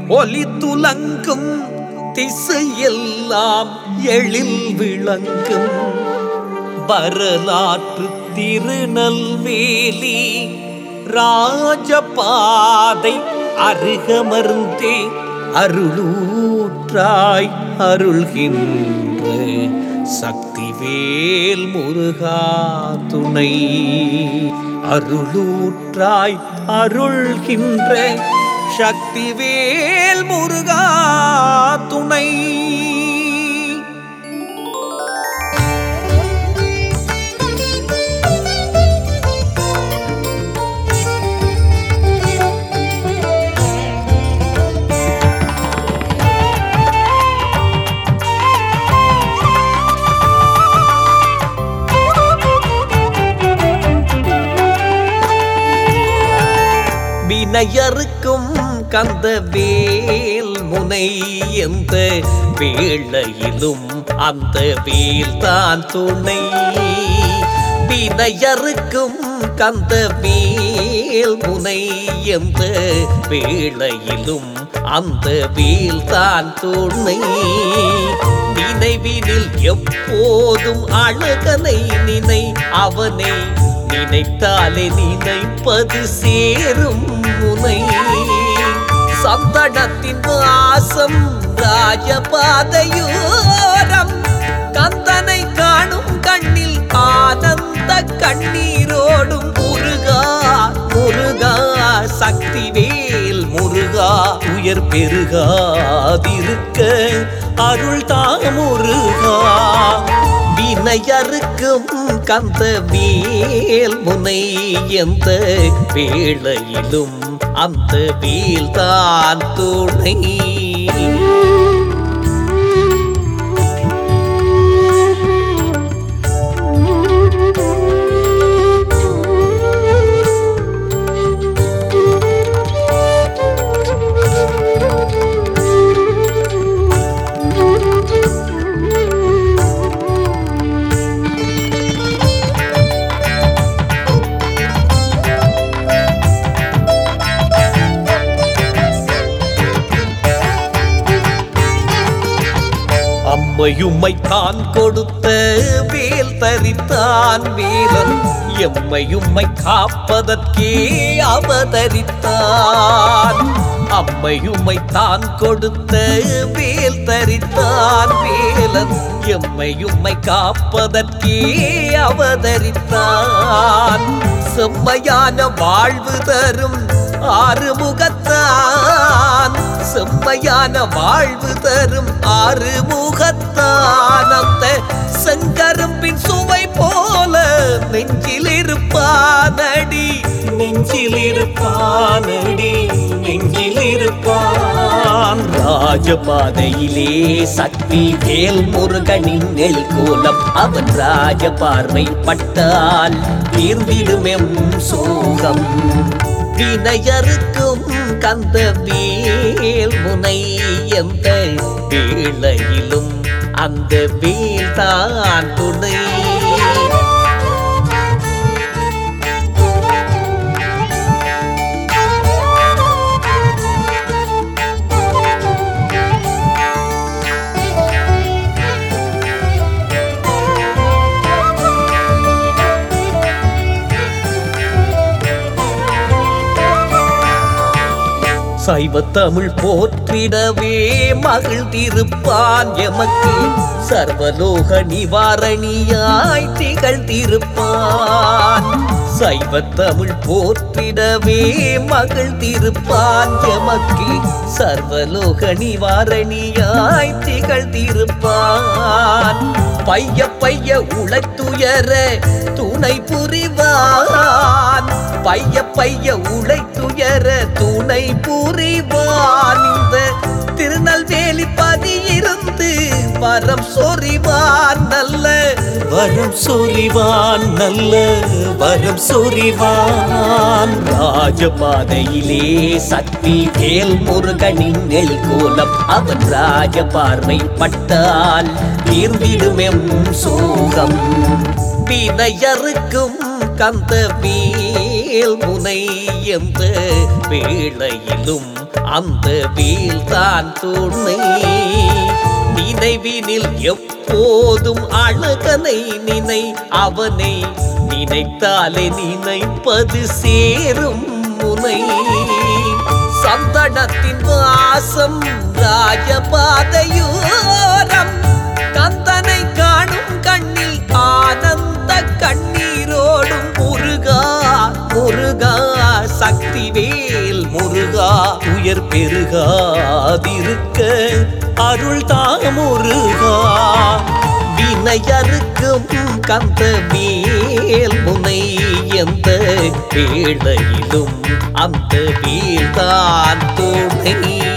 ஒலி துலங்கும் திசையெல்லாம் எழில் விளங்கும் வரலாற்று திருநெல்வேலி ராஜபாதை அருகமர்ந்தே அருளூற்றாய் அருள்கின்ற சக்திவேல் முருகா துணை அருளூற்றாய் அருள்கின்ற சக்திவேல் முருகா துணை வினையறுக்கும் கந்த வேல் முனை எந்த வேளையிலும் அந்த வேல் தான் துணை வினையறுக்கும் கந்த வேல் முனை எந்த வேளையிலும் அந்த வேல் தான் துணை நினைவினில் எப்போதும் அழகனை நினை அவனை நினைத்தாலே நினைப்பது சேரும் முனை சந்தனத்தின் வாசம் ராஜபாதையோரம் கந்தனை காணும் கண்ணில் ஆனந்த கண்ணீரோடும் முருகா முருகா சக்திவேல் முருகா உயர் பெருகாதிருக்க அருள் தா முருகா வினையறுக்கும் கந்த வேல் முனை எந்த வேளையிலும் அந்த வேல் தான் துணை அம்மையும்மை தான் கொடுத்த வேல் தரித்தான் வேலன் எம்மையும்மை காப்பதற்கே அவதரித்தான் அம்மையும்மை தான் கொடுத்த வேல் தரித்தான் வேலன் எம்மையும்மை காப்பதற்கே அவதரித்தான் செம்மையான வாழ்வு தரும் ஆறுமுகத்தான் செம்மையான வாழ்வு தரும் ஆறுமுகத்தான் அந்த செங்கரும்பின் சுவை போல நெஞ்சில் இருப்பானடி நெஞ்சில் இருப்பானடி நெஞ்சில் இருப்பான் ராஜபாதையிலே சக்தி வேல் முருகனின் நெல் கோலம் அவன் ராஜ பார்வை பட்டால் தீர்ந்திடுமெம் சோகம் வினையறுக்கும் கந்த வேல் முனை எந்த வேளையிலும் அந்த வேல் தான் துணை சைவ தமிழ் போற்றிடவே மகிழ்ந்திருப்பான் எமக்கு சர்வலோக நிவாரணியாய் திகழ்ந்திருப்பான் சைவ தமிழ் போற்றிடவே மகிழ்ந்திருப்பான் எமக்கு சர்வலோக நிவாரணியாய் திகழ்ந்திருப்பான் பைய பைய உழைத்துயர துணை புரிவான் பைய பைய உழைத்துயர துணை புரிவான் இந்த திருநெல்வேலி பதியிருந்து வரம் சொறிவான் நல்ல வரம் சொறிவான் நல்ல வரம் சொறிவான் ராஜபாதையிலே சக்தி வேல் முருகனின் நெல் கோலம் அவன் ராஜ பார்வை பட்டால் தீர்ந்திடுமெம் சோகம் வினையறுக்கும் கந்த வேல் முனை எந்த வேளையிலும் அந்த வேல்தான் துணை நினைவினில் எப்போதும் அழகனை நினை அவனை நினைத்தாலே நினைப்பது சேரும் முனை சந்தனத்தின் வாசம் ராஜபாதையோரம் கந்தனை காணும் கண்ணில் ஆனந்த கண்ணீரோடும் முருகா முருகா சக்திவேல் முருகா உயர் பெருகாதிருக்க அருள் முருகா வினையறுக்கும் கந்த வேல் முனை எந்த வேளையிலும் அந்த வேல்தான் துணை